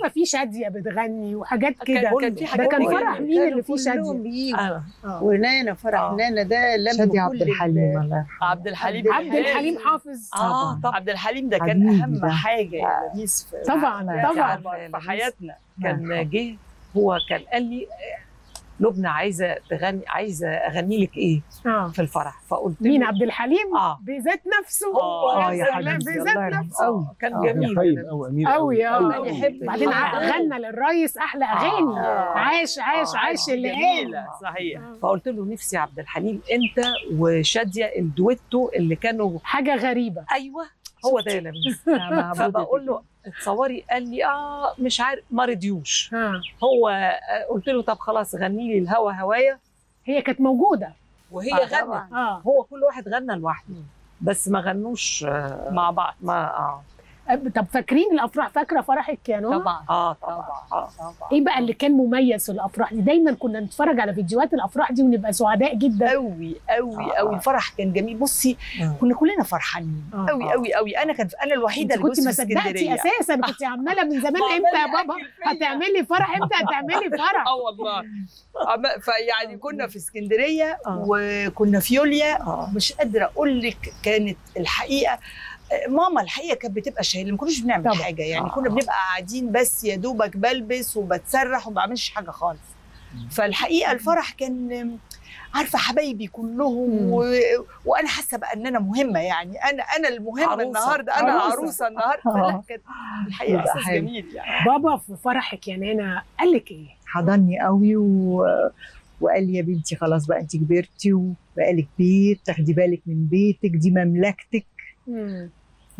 بيبقى فيه شاديه بتغني وحاجات كان- كده كان في ده حاجات كان كده. فرح مين اللي فيه كلهم شاديه بيجوا آه. آه. ونانا فرح آه. نانا ده لم شادي كل عبد ال- الحليم الله يرحمه عبد الحليم عبد الحليم حافظ اه طبعا عبد الحليم ده كان حبيبي اهم ده. حاجه يا لميس في طبعا لا، طبعا في- في حياتنا كان جه هو كان قال لي لبنى عايزه تغني عايزه اغني لك ايه اه في الفرح فقلت مين له عبد الحليم اه بذات نفسه آه، يا يا سلام، حبيبي، بذات الله يرحمه. نفسه آه، كان آه، جميل طيب قوي امير قوي اه أوي. يحب بعدين ع- الحب. غنى للريس احلى اغاني آه. عاش عاش آه، عاش اللي قال جميله صحيح فقلت له نفسي عبد الحليم انت وشاديه الدويتو اللي كانوا حاجه غريبه ايوه هو ده يا لميس فبقول له تصوري قال لي اه مش عارف ما رضيوش ها هو آه، قلت له طب خلاص غني لي الهوا هوايا هي كانت موجوده وهي آه، غنت طبعاً. اه هو كل واحد غنى لوحده بس ما غنوش آه، مع بعض ما اه طب فاكرين الافراح فاكره فرحك يا نونا طبعا اه طبعا طبعا آه. طبعا ايه بقى اللي كان مميز في الافراح دي دايما كنا نتفرج على فيديوهات الافراح دي ونبقى سعداء جدا قوي قوي آه. قوي الفرح كان جميل بصي مم. كنا كلنا فرحانين آه. قوي قوي قوي انا كان انا الوحيده انت اللي كنت كنت ما في صدقتي اسكندريه اساسا كنت عماله من زمان عمالة امتى يا بابا أكل فيا. هتعملي فرح امتى هتعملي فرح اه والله أما- فيعني كنا في اسكندريه آه. وكنا في يوليا آه. مش قادره اقول لك كانت الحقيقه آه، ماما الحقيقه كانت بتبقى شايله ما كناش بنعمل طبعا. حاجه يعني آه. كنا بنبقى قاعدين بس يا دوبك بلبس وبتسرح وما بعملش حاجه خالص فالحقيقه الفرح كان عارفه حبايبي كلهم مم. و... وانا حاسه بقى ان انا مهمه يعني انا انا المهمه عروسة. النهارده انا عروسة. عروسه النهارده فلا كانت الحقيقه يبقى احساس حلو. جميل يعني بابا في فرحك يا نانا قال لك ايه؟ حضني قوي و... وقال لي يا بنتي خلاص بقى انت كبرتي وبقالك بيت تاخدي بالك من بيتك دي مملكتك ف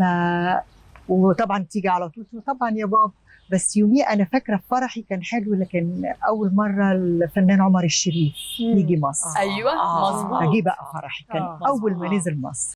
وطبعا تيجي على طول قلت له طبعا يا بابا بس يومي انا فاكره في فرحي كان حلو لكن اول مره الفنان عمر الشريف يجي مصر ايوه آه. مظبوط فجي بقى فرحي كان آه. اول ما مظبوط. نزل مصر